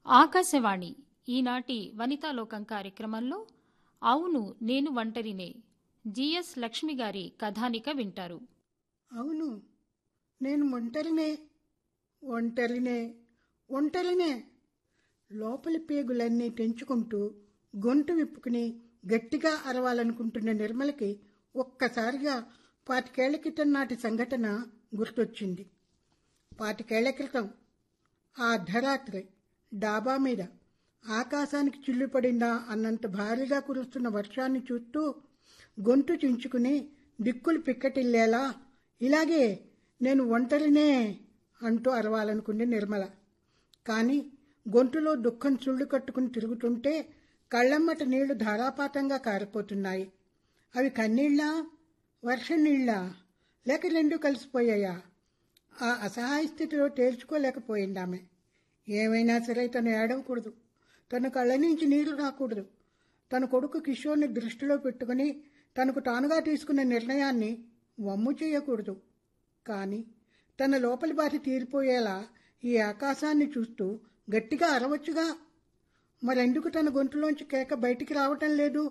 ఆకాశవాణి ఈనాటి వనితాలోకం కార్యక్రమంలో అవును నేను ఒంటరినే జిఎస్ లక్ష్మి గారి కథానిక వింటారు అవును నేను ఒంటరినే ఒంటరినే ఒంటరినే లోపలి పేగులన్నీ తెంచుకుంటూ గొంతు విప్పుకుని గట్టిగా అరవాలనుకుంటున్న నిర్మలకి ఒక్కసారిగా పాతికేళ్ల క్రితం నాటి సంఘటన గుర్తొచ్చింది పాతికేళ్ల క్రితం ఆ అర్ధరాత్రి డాబా మీద ఆకాశానికి చిల్లు పడిందా అన్నంత భారీగా కురుస్తున్న వర్షాన్ని చూస్తూ గొంతు చించుకుని దిక్కులు పిక్కటిల్లేలా ఇలాగే నేను ఒంటరినే అంటూ అరవాలనుకుంది నిర్మల కానీ గొంతులో దుఃఖం చుళ్ళు కట్టుకుని తిరుగుతుంటే కళ్ళమ్మట నీళ్లు ధారాపాతంగా కారిపోతున్నాయి అవి కన్నీళ్ళా వర్షం నీళ్ళా లేక రెండు కలిసిపోయాయా ఆ అసహాయ స్థితిలో తేల్చుకోలేకపోయింది ఆమె ఏమైనా సరే తను ఏడవకూడదు తన కళ్ళ నుంచి నీళ్లు రాకూడదు తన కొడుకు కిషోర్ని దృష్టిలో పెట్టుకుని తనకు తానుగా తీసుకున్న నిర్ణయాన్ని వమ్ము చేయకూడదు కానీ తన లోపలి బారి తీరిపోయేలా ఈ ఆకాశాన్ని చూస్తూ గట్టిగా అరవచ్చుగా మరెందుకు తన గొంతులోంచి కేక బయటికి రావటం లేదు